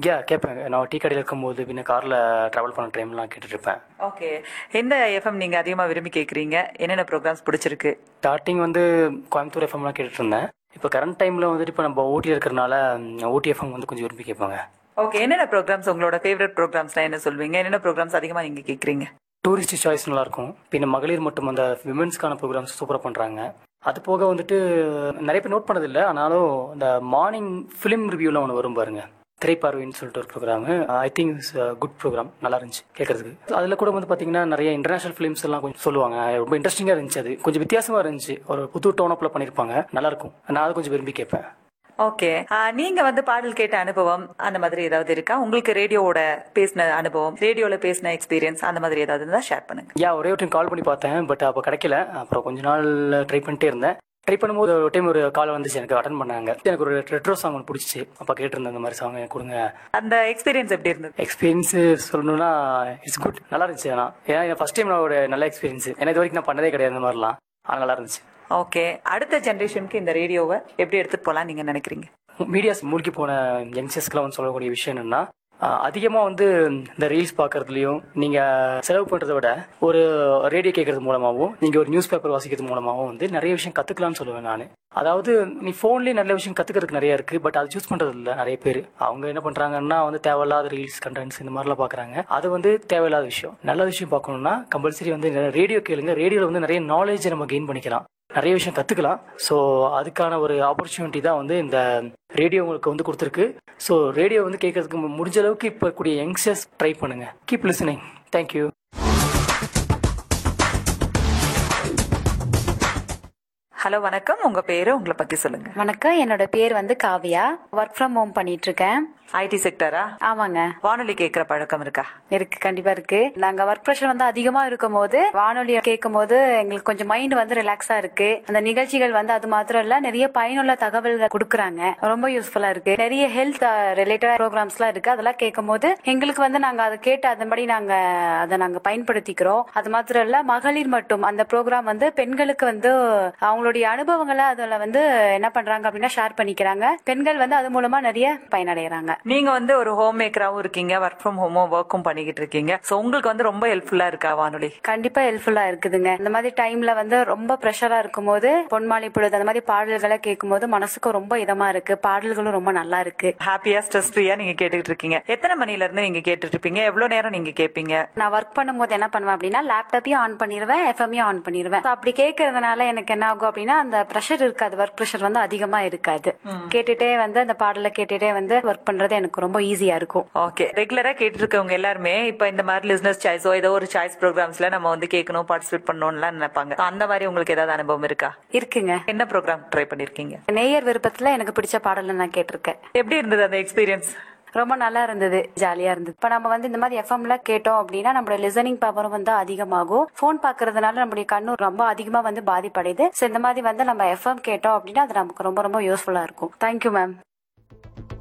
யா கேட்பேன் நான் டீ கடையில் இருக்கும்போது பின்ன காரில் ட்ராவல் பண்ண டைம்லாம் கேட்டுட்டு இருப்பேன் ஓகே எந்த எஃப்எம் நீங்க அதிகமா விரும்பி கேக்குறீங்க என்னென்ன ப்ரோக்ராம்ஸ் பிடிச்சிருக்கு ஸ்டார்டிங் வந்து கோயம்புத்தூர் எஃப்எம்லாம் கேட்டுட்டு இருந்தேன் இப்போ கரண்ட் டைமில் வந்துட்டு இப்போ நம்ம ஊட்டி இருக்கிறனால ஊட்டி எஃப்எம் வந்து கொஞ்சம் விரும்பி கேட்பாங்க ஓகே என்னென்ன ப்ரோக்ராம்ஸ் உங்களோட ஃபேவரட் ப்ரோக்ராம்ஸ்லாம் என்ன சொல்வீங்க என்னென்ன ப்ரோக்ராம்ஸ் அதிகமா நீங்க கேக்குறீங்க டூரிஸ்ட் சாய்ஸ் நல்லா இருக்கும் பின்ன மகளிர் மட்டும் அந்த விமென்ஸ்க்கான ப்ரோக்ராம்ஸ் சூப்பராக பண்ணுறாங்க அது போக வந்துட்டு நிறைய பேர் நோட் பண்ணதில்லை ஆனாலும் இந்த மார்னிங் ஃபிலிம் ரிவ்யூலாம் ஒன்று வரும் பாருங்க திரைப்பார்வைன்னு சொல்லிட்டு ஒரு programme I think it's good programme நல்லா இருந்துச்சு கேட்கறதுக்கு அதில் கூட வந்து பார்த்தீங்கன்னா நிறைய இன்டர்நேஷனல் ஃபிலிம்ஸ் எல்லாம் கொஞ்சம் சொல்லுவாங்க ரொம்ப இன்ட்ரெஸ்டிங்காக இருந்துச்சு அது கொஞ்சம் வித்தியாசமாக இருந்துச்சு ஒரு புது டோனப்பில் பண்ணியிருப்பாங்க நல்லா இருக்கும் நான் அதை கொஞ்சம் விரும்பி கேட்பேன் ஓகே நீங்க வந்து பாடல் கேட்ட அனுபவம் அந்த மாதிரி ஏதாவது இருக்கா உங்களுக்கு ரேடியோவோட பேசின அனுபவம் ரேடியோல பேசின எக்ஸ்பீரியன்ஸ் அந்த மாதிரி ஏதாவது இருந்தா ஷேர் பண்ணுங்க யா ஒரே ஒரு டைம் கால் பண்ணி பார்த்தேன் பட் அப்போ கிடைக்கல அப்புறம் கொஞ்ச நாள் ட்ரை பண்ணிட்டே இருந்தேன் ட்ரை பண்ணும்போது ஒரு டைம் ஒரு கால் வந்துச்சு எனக்கு அட்டன் பண்ணாங்க எனக்கு ஒரு ரெட்ரோ சாங் ஒன்று பிடிச்சிச்சு அப்போ கேட்டிருந்தேன் இந்த மாதிரி சாங் எனக்கு கொடுங்க அந்த எக்ஸ்பீரியன்ஸ் எப்படி இருந்தது எக்ஸ்பீரியன்ஸ் சொல்லணும்னா இட்ஸ் குட் நல்லா இருந்துச்சு ஆனால் ஏன்னா ஃபர்ஸ்ட் டைம் நான் ஒரு நல்ல எக்ஸ்பீரியன்ஸ் ஏன்னா இது வரைக்கும் நான் பண்ணதே கிடையாது இந்த மாதிரிலாம் ஆனால் நல்லா இருந்துச்சு ஓகே அடுத்த ஜெனரேஷனுக்கு இந்த ரேடியோவை எப்படி எடுத்துட்டு போலாம் நீங்க நினைக்கிறீங்க மீடியாஸ் மூழ்கி போன யங்ஸ்டர்ஸ்க்குலாம் வந்து சொல்லக்கூடிய விஷயம் என்னன்னா அதிகமாக வந்து இந்த ரீல்ஸ் பார்க்கறதுலையும் நீங்கள் செலவு பண்ணுறதை விட ஒரு ரேடியோ கேட்கறது மூலமாகவும் நீங்கள் ஒரு நியூஸ் பேப்பர் வாசிக்கிறது மூலமாகவும் வந்து நிறைய விஷயம் கற்றுக்கலாம்னு சொல்லுவேன் நான் அதாவது நீ ஃபோன்லேயே நல்ல விஷயம் கற்றுக்கிறதுக்கு நிறைய இருக்குது பட் அது சூஸ் பண்ணுறது இல்லை நிறைய பேர் அவங்க என்ன பண்ணுறாங்கன்னா வந்து தேவையில்லாத ரீல்ஸ் கண்டென்ட்ஸ் இந்த மாதிரிலாம் பார்க்குறாங்க அது வந்து தேவையில்லாத விஷயம் நல்ல விஷயம் பார்க்கணும்னா கம்பல்சரி வந்து ரேடியோ கேளுங்க ரேடியோவில் வந்து நிறைய நாலேஜ் நம்ம கெயின் பண்ணிக்கலாம் நிறைய விஷயம் கற்றுக்கலாம் ஸோ அதுக்கான ஒரு ஆப்பர்ச்சுனிட்டி தான் வந்து இந்த ரேடியோ உங்களுக்கு வந்து கொடுத்துருக்கு ஸோ ரேடியோ வந்து கேட்கறதுக்கு முடிஞ்ச அளவுக்கு இப்போ கூடிய யங்ஸ்டர்ஸ் ட்ரை பண்ணுங்க கீப் லிசனிங் தேங்க்யூ ஹலோ வணக்கம் உங்க பேரு உங்களை பத்தி சொல்லுங்க வணக்கம் என்னோட பேர் வந்து காவியா ஒர்க் ஃப்ரம் ஹோம் பண்ணிட்டு இருக்கேன் ஐடி செக்டரா ஆமாங்க வானொலி கேட்கிற பழக்கம் இருக்கா இருக்கு கண்டிப்பா இருக்கு நாங்க ஒர்க் ப்ரெஷர் வந்து அதிகமா இருக்கும் போது வானொலி கேட்கும் போது எங்களுக்கு கொஞ்சம் மைண்ட் வந்து ரிலாக்ஸா இருக்கு அந்த நிகழ்ச்சிகள் வந்து அது மாத்திரம் இல்ல நிறைய பயனுள்ள தகவல்கள் கொடுக்குறாங்க ரொம்ப யூஸ்ஃபுல்லா இருக்கு நிறைய ஹெல்த் ரிலேட்டட் ப்ரோக்ராம்ஸ் எல்லாம் இருக்கு அதெல்லாம் கேட்கும் போது எங்களுக்கு வந்து நாங்க அதை கேட்டு அதன்படி நாங்க அதை நாங்க பயன்படுத்திக்கிறோம் அது மாத்திரம் இல்ல மகளிர் மட்டும் அந்த ப்ரோக்ராம் வந்து பெண்களுக்கு வந்து அவங்களுடைய அனுபவங்களை அதுல வந்து என்ன பண்றாங்க அப்படின்னா ஷேர் பண்ணிக்கிறாங்க பெண்கள் வந்து அது மூலமா நிறைய பயனடைறாங்க நீங்க வந்து ஒரு ஹோம் மேக்கராவும் இருக்கீங்க ஒர்க் ஃப்ரம் ஹோமும் ஒர்க்கும் பண்ணிக்கிட்டு இருக்கீங்க சோ உங்களுக்கு வந்து ரொம்ப ஹெல்ப்ஃபுல்லா இருக்கா வானொலி கண்டிப்பா ஹெல்ப்ஃபுல்லா இருக்குதுங்க இந்த மாதிரி டைம்ல வந்து ரொம்ப ப்ரெஷரா இருக்கும்போது பொன்மாலை பொழுது அந்த மாதிரி பாடல்களை கேட்கும்போது மனசுக்கும் ரொம்ப இதமா இருக்கு பாடல்களும் ரொம்ப நல்லா இருக்கு ஹாப்பியா ஸ்ட்ரெஸ் ஃப்ரீயா நீங்க கேட்டுக்கிட்டு இருக்கீங்க எத்தனை மணில இருந்து நீங்க கேட்டுட்டு இருப்பீங்க எவ்வளவு நேரம் நீங்க கேட்பீங்க நான் ஒர்க் பண்ணும்போது என்ன பண்ணுவேன் அப்படின்னா லேப்டாப்பையும் ஆன் பண்ணிடுவேன் எஃப்எம்மையும் ஆன் பண்ணிடுவேன் So, அப்படி கேட்கறதுனால எனக்கு என்ன ஆகும் அப்படின்னா அந்த ப்ரெஷர் இருக்காது ஒர்க் ப்ரெஷர் வந்து அதிகமா இருக்காது கேட்டுட்டே வந்து அந்த பாடலை கேட்டுட்டே வந்து ஒர்க் பண்றது எனக்கு ரொம்ப ஈஸியா இருக்கும் ஓகே ரெகுலரா கேட்டு இருக்கவங்க எல்லாருமே இப்ப இந்த மாதிரி லிஸ்னஸ் சாய்ஸோ ஏதோ ஒரு சாய்ஸ் ப்ரோக்ராம்ஸ்ல நம்ம வந்து கேட்கணும் பார்ட்டிசிபேட் பண்ணணும்லாம் நினைப்பாங்க So, அந்த மாதிரி உங்களுக்கு ஏதாவது அனுபவம் இருக்கா இருக்குங்க என்ன ப்ரோக்ராம் ட்ரை பண்ணிருக்கீங்க நேயர் விருப்பத்துல எனக்கு பிடிச்ச பாடலை நான் கேட்டிருக்கேன் எப்படி இருந்தது அந்த எக்ஸ்பீரியன்ஸ் ரொம்ப நல்லா இருந்தது ஜாலியா இருந்தது இப்ப நம்ம வந்து இந்த மாதிரி எஃப்எம்ல கேட்டோம் அப்படின்னா நம்மளோட லிசனிங் பவரும் வந்து அதிகமாகும் போன் பாக்குறதுனால நம்மளுடைய கண்ணு ரொம்ப அதிகமா வந்து பாதிப்படையுது சோ இந்த மாதிரி வந்து நம்ம எஃப்எம் கேட்டோம் அப்படின்னா அது நமக்கு ரொம்ப ரொம்ப யூஸ்ஃபுல்லா இருக்கும் தேங்க்யூ மேம்